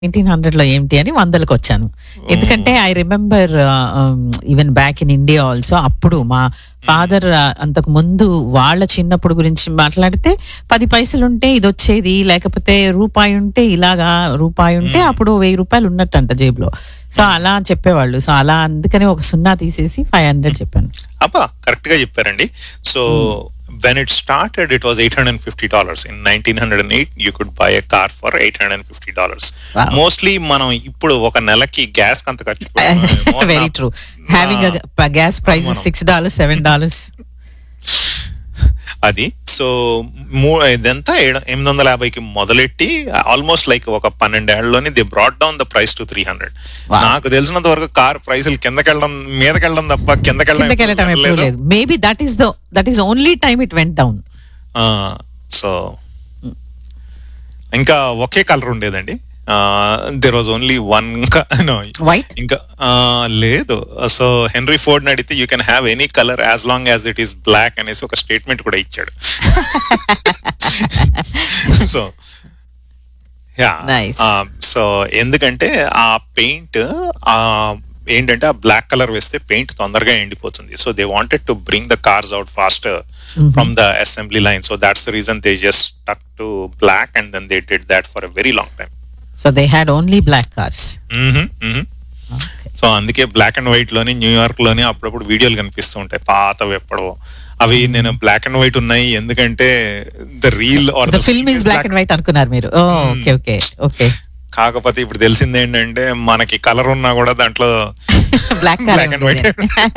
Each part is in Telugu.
నైన్టీన్ హండ్రెడ్ లో ఏంటి అని వందలకు వచ్చాను ఎందుకంటే I remember even back in India also అప్పుడు మా ఫాదర్ అంతకు ముందు వాళ్ళ చిన్నప్పుడు గురించి మాట్లాడితే పది పైసలు ఉంటే ఇది వచ్చేది లేకపోతే రూపాయి ఉంటే ఇలాగా రూపాయి ఉంటే అప్పుడు వెయ్యి రూపాయలు ఉన్నట్టంట జేబులో సో అలా చెప్పేవాళ్ళు సో అలా అందుకని ఒక సున్నా తీసేసి ఫైవ్ హండ్రెడ్ చెప్పాను అబ్బా కరెక్ట్ గా చెప్పారండి so when it started it was eight hundred and fifty dollars in nineteen hundred and eight you could buy a car for eight hundred and fifty dollars Wow. Mostly మనం ఇప్పుడు ఒక నెలకి గ్యాస్ అంత ఖర్చు పెడుతున్నాం. Very true having gas price six dollars seven dollars అది సో మూ ఇదంతా ఏడు- ఎనిమిది వందల యాభైకి మొదలెట్టి ఆల్మోస్ట్ లైక్ ఒక పన్నెండేళ్లలోనే the brought down the price to three hundred Wow. నాకు తెలిసినంత వరకు కార్ ప్రైసులు కిందకెళ్ళడం మీదకెళ్ళడం తప్ప కిందకి వెళ్ళటం కిందకెళ్ళడం ఎప్పుడు లేదు maybe that is the that is only time it went down so ఇంకా ఒకే కలర్ ఉండేదండి there was only one white ఇంకా ఆ, లేదు సో హెన్రీ ఫోర్డ్ అడిగితే you can have any colour as long as it is black అనేసి ఒక స్టేట్మెంట్ కూడా ఇచ్చాడు సో యా Nice. సో ఎందుకంటే ఆ పెయింట్ ఆ ఏంటంటే ఆ బ్లాక్ కలర్ వేస్తే పెయింట్ తొందరగా ఎండిపోతుంది so they wanted to bring the cars out faster from the assembly line so that's the reason they just stuck to black and then they did that for a very long time so they had only black cars so అందుకే బ్లాక్ అండ్ వైట్ లోని న్యూయార్క్ లోని అప్పుడప్పుడు వీడియోలు కనిపిస్తూ ఉంటాయి పాతవి ఎప్పుడో అవి నేను బ్లాక్ అండ్ వైట్ ఉన్నాయి ఎందుకంటే the reel or the film is black and white అనుకున్నారు మీరు ఓకే ఓకే ఓకే కాకపోతే ఇప్పుడు తెలిసింది ఏంటంటే మనకి కలర్ ఉన్నా కూడా దాంట్లో బ్లాక్ Black and white.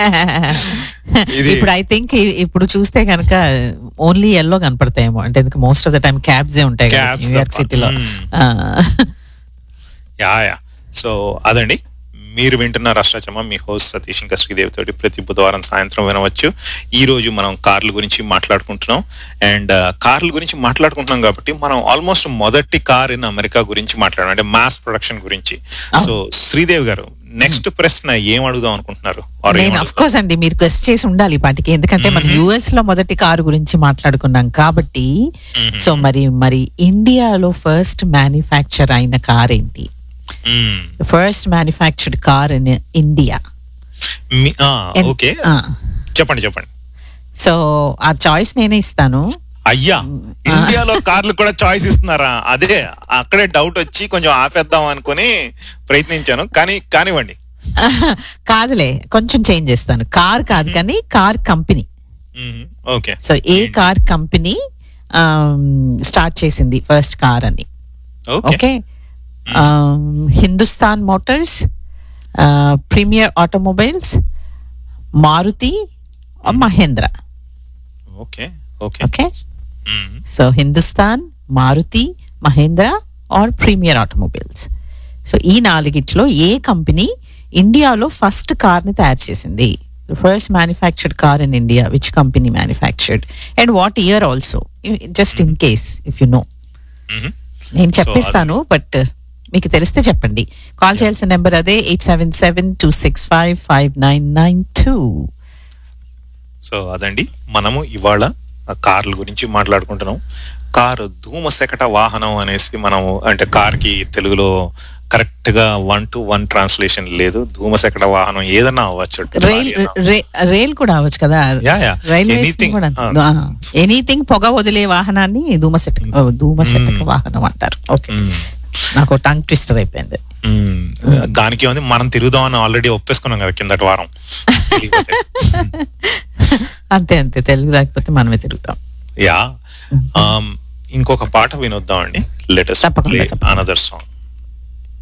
ఇది- ఇప్పుడు ఐ థింక్ ఇప్పుడు చూస్తే కనుక ఓన్లీ ఎల్లో కనపడతాయేమో అంటే most of the time cabs ఉంటాయి కదా Cabs న్యూయార్క్ తప్ప. సిటీలో Hmm. యా యా సో అదండి మీరు వింటున్న రాష్ట్రచమ మీ హోస్ట్ సతీష్ ఇంకా శ్రీదేవి తోటి ప్రతి బుధవారం సాయంత్రం వినవచ్చు ఈ రోజు మనం కార్ల గురించి మాట్లాడుకుంటున్నాం అండ్ కార్ల గురించి మాట్లాడుకుంటున్నాం కాబట్టి మనం ఆల్మోస్ట్ మొదటి కార్ ఇన్ అమెరికా గురించి మాట్లాడాం అంటే మాస్ ప్రొడక్షన్ గురించి సో శ్రీదేవి గారు నెక్స్ట్ ప్రశ్న ఏం అడుగుదాం అనుకుంటున్నారు Or ఏం నేను అఫ్ అడుగుదాం? కోర్స్ అండి మీరు క్వెస్ట్ చేసి ఉండాలి ఈ పాటికి ఎందుకంటే మనం యుఎస్ లో మొదటి కారు గురించి మాట్లాడుకున్నాం కాబట్టి సో మరి మరి ఇండియాలో ఫస్ట్ మ్యానుఫ్యాక్చర్ అయిన కార్ ఏంటి మ్మ్. First manufactured car in India మీ- ఆ, ఓకే చెప్పండి చెప్పండి సో ఆ చాయిస్ నేనే ఇస్తాను అయ్యా ఇండియాలో కార్లు కూడా చాయిస్ ఇస్తున్నారా అదే అక్కడే డౌట్ వచ్చి కొంచెం ఆపేద్దాం అనుకుని ప్రయత్నించాను కానీ కానివ్వండి కాదులే కొంచెం చేంజ్ చేస్తాను కార్ కాదు కానీ కార్ కంపెనీ మ్మ్. ఓకే సో ఏ కార్ కంపెనీ స్టార్ట్ చేసింది ఫస్ట్ కార్ అని okay okay Hindustan Motors premier automobiles Maruti Mahindra okay okay okay మ్మ్. So Hindustan Maruti Mahindra or premier automobiles so ఈ నాలుగిట్లో ఏ కంపెనీ ఇండియాలో ఫస్ట్ కార్ని తయారు చేసింది first manufactured car in India which company manufactured and what year also just in case if you know మ్మ్. నేను చెప్పిస్తాను బట్ మీకు తెలిస్తే చెప్పండి కాల్ చేయాల్సిన నెంబర్ అదే eight seven seven two six five five nine nine two so అదండి మనము ఇవాళ ఆ కార్ల గురించి మాట్లాడుకుంటున్నాం కారు ధూమశకట వాహనం అనేసి మనము అంటే కార్ కి తెలుగులో కరెక్ట్ గా వన్ టు వన్ ట్రాన్స్లేషన్ లేదు ధూమశకట వాహనం ఏదన్నా అవ్వచ్చు రైల్ రైల్ కూడా అవ్వచ్చు కదా యా యా రైల్వే ఎనీథింగ్ కూడా ఎనీథింగ్ పొగ వదిలే వాహనాన్ని ధూమశట ధూమశటక వాహనం అంటారు ఓకే నాకు టంగ్ ట్విస్టర్ అయిపోయింది దానికి ఉంది మనం తిరుగుదాం అని ఆల్రెడీ ఒప్పేసుకున్నాం కదా కిందటి వారం తెలియకపోతే. అంతే అంతే తెలుగు లేకపోతే మనమే తిరుగుతాం యా ఇంకొక పాట వినొద్దాం అండి లెటెస్ట్ తప్పకుండా, తప్పకుండా. Another song